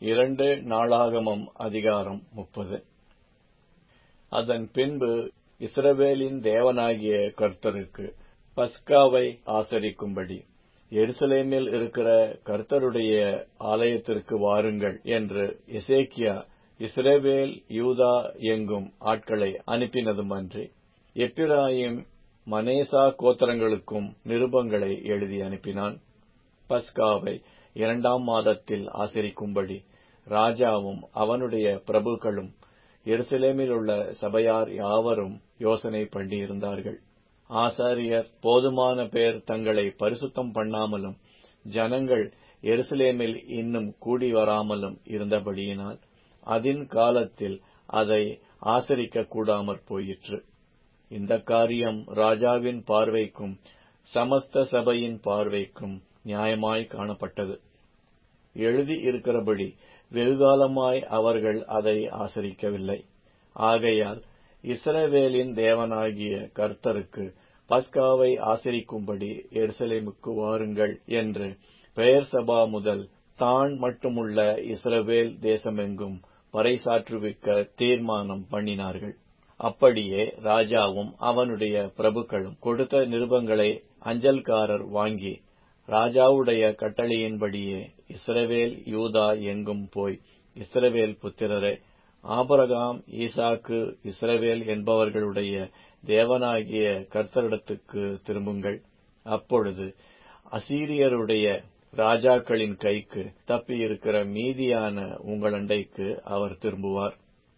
இரண்டு நாளாகமம் அதிகாரம் முப்பது அதன் பின்பு இஸ்ரவேலின் தேவனாகிய கர்த்தருக்கு பஸ்காவை ஆசரிக்கும்படி எருசலேமில் இருக்கிற கர்த்தருடைய ஆலயத்திற்கு வாருங்கள் என்று எசேக்கியா இஸ்ரவேல் யூதா எங்கும் ஆட்களை அனுப்பினதுமன்றி எப்பிராயிம் மனேசா கோத்திரங்களுக்கும் நிருபங்களை எழுதி அனுப்பினான் பஸ்காவை இரண்டாம் மாதத்தில் ஆசரிக்கும்படி ராஜாவும் அவனுடைய பிரபுக்களும் எருசலேமில் உள்ள சபையார் யாவரும் யோசனை பண்ணியிருந்தார்கள் ஆசாரியர் போதுமான பேர் தங்களை பரிசுத்தம் பண்ணாமலும் ஜனங்கள் எருசலேமில் இன்னும் கூடி வராமலும் இருந்தபடியினால் அதின் காலத்தில் அதை ஆசரிக்க கூடாமற் போயிற்று இந்த காரியம் ராஜாவின் பார்வைக்கும் சமஸ்த சபையின் பார்வைக்கும் நியாயமாய் காணப்பட்டது எழுதி இருக்கிறபடி வெகுகாலமாய் அவர்கள் அதை ஆசரிக்கவில்லை ஆகையால் இஸ்ரவேலின் தேவனாகிய கர்த்தருக்கு பஸ்காவை ஆசரிக்கும்படி எருசலேமுக்கு வாருங்கள் என்று பெயர் சபா முதல் தான் மட்டுமுள்ள இஸ்ரவேல் தேசமெங்கும் பறைசாற்றுவிக்க தீர்மானம் பண்ணினார்கள் அப்படியே ராஜாவும் அவனுடைய பிரபுக்களும் கொடுத்த நிருபங்களை அஞ்சல்காரர் வாங்கி ராஜாவுடைய கட்டளையின்படியே இஸ்ரவேல் யூதா எங்கும் போய் இஸ்ரவேல் புத்திரரே ஆபரகாம் ஈசாக்கு இஸ்ரவேல் என்பவர்களுடைய தேவனாகிய கர்த்தரிடத்துக்கு திரும்புங்கள் அப்பொழுது அசீரியருடைய ராஜாக்களின் கைக்கு தப்பியிருக்கிற மீதியான உங்கள் அண்டைக்கு அவர் திரும்புவார்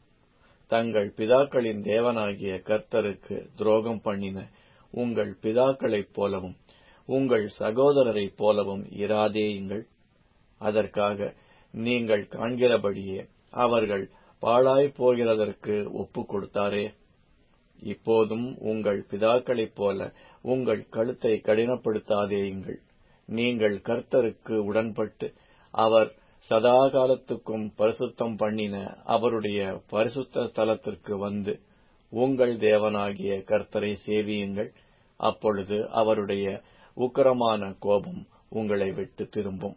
தங்கள் பிதாக்களின் தேவனாகிய கர்த்தருக்கு துரோகம் பண்ணின உங்கள் பிதாக்களைப் போலவும் உங்கள் சகோதரரைப் போலவும் இராதேயுங்கள் அதற்காக நீங்கள் காண்கிறபடியே அவர்கள் பாழாய்ப் போகிறதற்கு ஒப்புக் கொடுத்தாரே இப்போதும் உங்கள் பிதாக்களைப் போல உங்கள் கழுத்தை கடினப்படுத்தாதேயுங்கள் நீங்கள் கர்த்தருக்கு உடன்பட்டு அவர் சதா காலத்துக்கும் பரிசுத்தம் பண்ணின அவருடைய பரிசுத்த ஸ்தலத்திற்கு வந்து உங்கள் தேவனாகிய கர்த்தரை சேவியுங்கள் அப்பொழுது அவருடைய உக்கரமான கோபம் உங்களை விட்டு திரும்பும்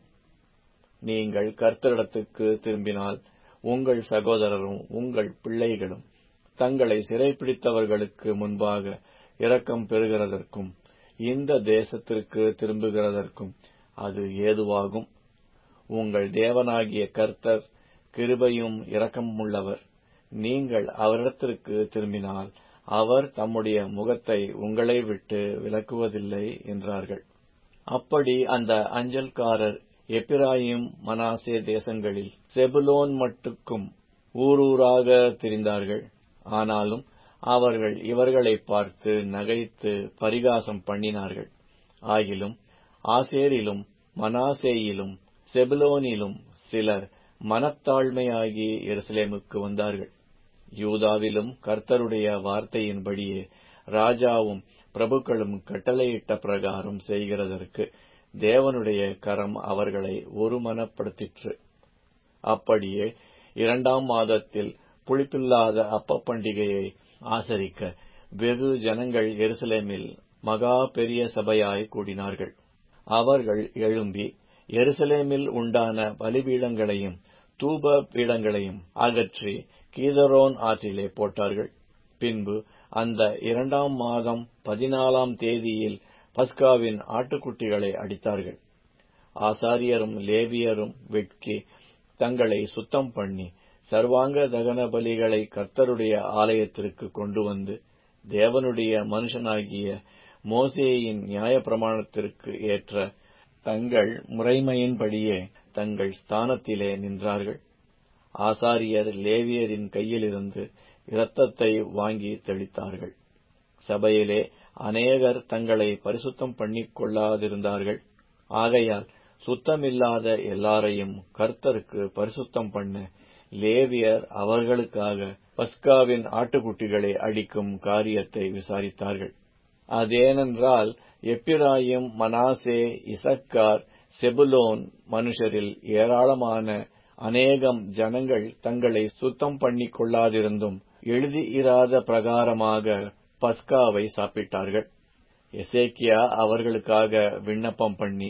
நீங்கள் கர்த்தரிடத்துக்கு திரும்பினால் உங்கள் சகோதரரும் உங்கள் பிள்ளைகளும் தங்களை சிறைப்பிடித்தவர்களுக்கு முன்பாக இரக்கம் பெறுகிறதற்கும் இந்த தேசத்திற்கு திரும்புகிறதற்கும் அது ஏதுவாகும் உங்கள் தேவனாகிய கர்த்தர் கிருபையும் இரக்கமுள்ளவர் நீங்கள் அவரிடத்திற்கு திரும்பினால் அவர் தம்முடைய முகத்தை உங்களை விட்டு விலக்குவதில்லை என்றார்கள் அப்படி அந்த அஞ்சல்காரர் எப்பிராயிம் மனாசே தேசங்களில் செபுலோன் மட்டுக்கும் ஊரூராக திரிந்தார்கள் ஆனாலும் அவர்கள் இவர்களை பார்த்து நகைத்து பரிகாசம் பண்ணினார்கள் ஆகிலும் ஆசேரிலும் மனாசேயிலும் செபுலோனிலும் சிலர் மனத்தாழ்மையாகி எருசலேமுக்கு வந்தார்கள் யூதாவிலும் கர்த்தருடைய வார்த்தையின்படியே ராஜாவும் பிரபுக்களும் கட்டளையிட்ட பிரகாரம் செய்கிறதற்கு தேவனுடைய கரம் அவர்களை ஒருமனப்படுத்திற்று அப்படியே இரண்டாம் மாதத்தில் புளிப்பில்லாத அப்ப பண்டிகையை ஆசரிக்க வெகு ஜனங்கள் எருசலேமில் மகா பெரிய சபையாய் கூடினார்கள் அவர்கள் எழும்பி எருசலேமில் உண்டான பலிபீடங்களையும் தூப பீடங்களையும் அகற்றி கீதரோன் ஆற்றிலே போட்டார்கள் பின்பு அந்த இரண்டாம் மாதம் பதினாலாம் தேதியில் பஸ்காவின் ஆட்டுக்குட்டிகளை அடித்தார்கள் ஆசாரியரும் லேவியரும் வெட்கி தங்களை சுத்தம் பண்ணி சர்வாங்க தகன பலிகளை கர்த்தருடைய ஆலயத்திற்கு கொண்டு வந்து தேவனுடைய மனுஷனாகிய மோசேயின் நியாயப்பிரமாணத்திற்கு ஏற்ற தங்கள் முறைமையின்படியே தங்கள் ஸ்தானத்திலே நின்றார்கள் ஆசாரியர் லேவியரின் கையிலிருந்து இரத்தத்தை வாங்கி தெளித்தார்கள் சபையிலே அநேகர் தங்களை பரிசுத்தம் பண்ணிக் கொள்ளாதிருந்தார்கள் ஆகையால் சுத்தமில்லாத எல்லாரையும் கர்த்தருக்கு பரிசுத்தம் பண்ண லேவியர் அவர்களுக்காக பஸ்காவின் ஆட்டுக்குட்டிகளை அடிக்கும் காரியத்தை விசாரித்தார்கள் அதேனென்றால் எப்பிராயிம் மனாசே இசக்கார் செபுலோன் மனுஷரில் ஏராளமான அநேகம் ஜனங்கள் தங்களை சுத்தம் பண்ணிக் கொள்ளாதிருந்தும் எழுதி இராத பிரகாரமாக பஸ்காவை சாப்பிட்டார்கள் எசேக்கியா அவர்களுக்காக விண்ணப்பம் பண்ணி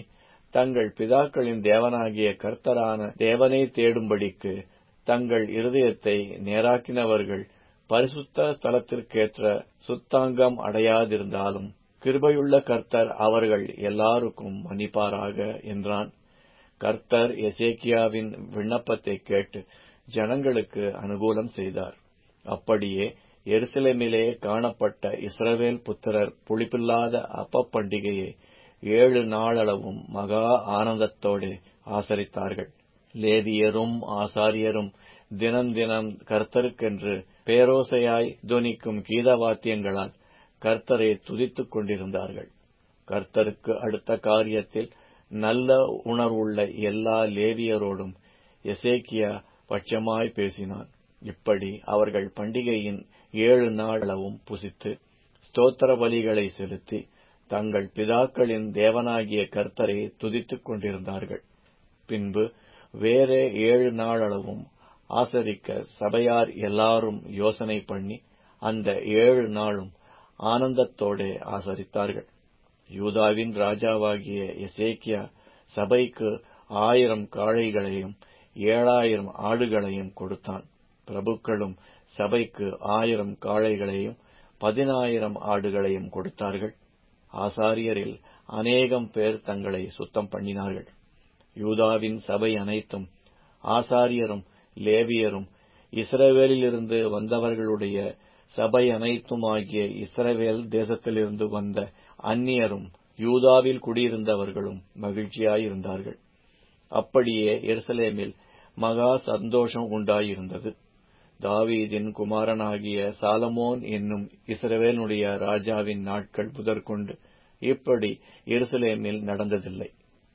தங்கள் பிதாக்களின் தேவனாகிய கர்த்தரான தேவனை தேடும்படிக்கு தங்கள் இருதயத்தை நேராக்கினவர்கள் பரிசுத்த ஸ்தலத்திற்கேற்ற சுத்தாங்கம் அடையாதிருந்தாலும் கிருபையுள்ள கர்த்தர் அவர்கள் எல்லாருக்கும் மன்னிப்பாராக என்றான் கர்த்தர் எசேக்கியாவின் விண்ணப்பத்தை கேட்டு ஜனங்களுக்கு அனுகூலம் செய்தார் அப்படியே எருசலேமிலே காணப்பட்ட இஸ்ரவேல் புத்திரர் புளிப்பில்லாத அப்ப பண்டிகையை ஏழு நாளளவும் மகா ஆனந்தத்தோடு ஆசரித்தார்கள் லேவியரும் ஆசாரியரும் தினம் தினம் கர்த்தருக்கென்று பேரோசையாய் துனிக்கும் கீதவாத்தியங்களால் கர்த்தரை துதித்துக் கொண்டிருந்தார்கள் கர்த்தருக்கு அடுத்த காரியத்தில் நல்ல உணர்வுள்ள எல்லா லேவியரோடும் எசேக்கியா பட்சமாய் பேசினான் இப்படி அவர்கள் பண்டிகையின் ஏழு நாளவும் புசித்து ஸ்தோத்திர பலிகளை செலுத்தி தங்கள் பிதாக்களின் தேவனாகிய கர்த்தரை துதித்துக் கொண்டிருந்தார்கள் பின்பு வேறே ஏழு நாளளவும் ஆசரிக்க சபையார் எல்லாரும் யோசனை பண்ணி அந்த ஏழு நாளும் ஆனந்தத்தோடே ஆசரித்தார்கள் யூதாவின் ராஜாவாகிய எசேக்கியா சபைக்கு ஆயிரம் காளைகளையும் ஏழாயிரம் ஆடுகளையும் கொடுத்தான் பிரபுக்களும் சபைக்கு ஆயிரம் காளைகளையும் பதினாயிரம் ஆடுகளையும் கொடுத்தார்கள் ஆசாரியரில் அநேகம் பேர் தங்களை சுத்தம் பண்ணினார்கள் யூதாவின் சபை அனைத்தும் ஆசாரியரும் லேவியரும் இஸ்ரவேலிலிருந்து வந்தவர்களுடைய சபை அனைத்துமாகிய இஸ்ரவேல் தேசத்திலிருந்து வந்த அந்நியரும் யூதாவில் குடியிருந்தவர்களும் மகிழ்ச்சியாயிருந்தார்கள் அப்படியே எருசலேமில் மகா சந்தோஷம் உண்டாயிருந்தது தாவீதின் குமாரனாகிய சாலமோன் என்னும் இஸ்ரவேலுடைய ராஜாவின் நாட்கள் முதற்கொண்டு இப்படி எருசலேமில் நடந்ததில்லை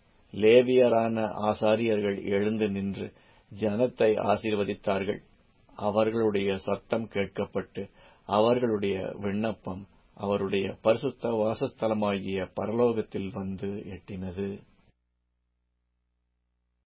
லேவியரான ஆசாரியர்கள் எழுந்து நின்று ஜனத்தை ஆசீர்வதித்தார்கள் அவர்களுடைய சத்தம் கேட்கப்பட்டு அவர்களுடைய விண்ணப்பம் அவருடைய பரிசுத்த வாசஸ்தலமாகிய பரலோகத்தில் வந்து எட்டினது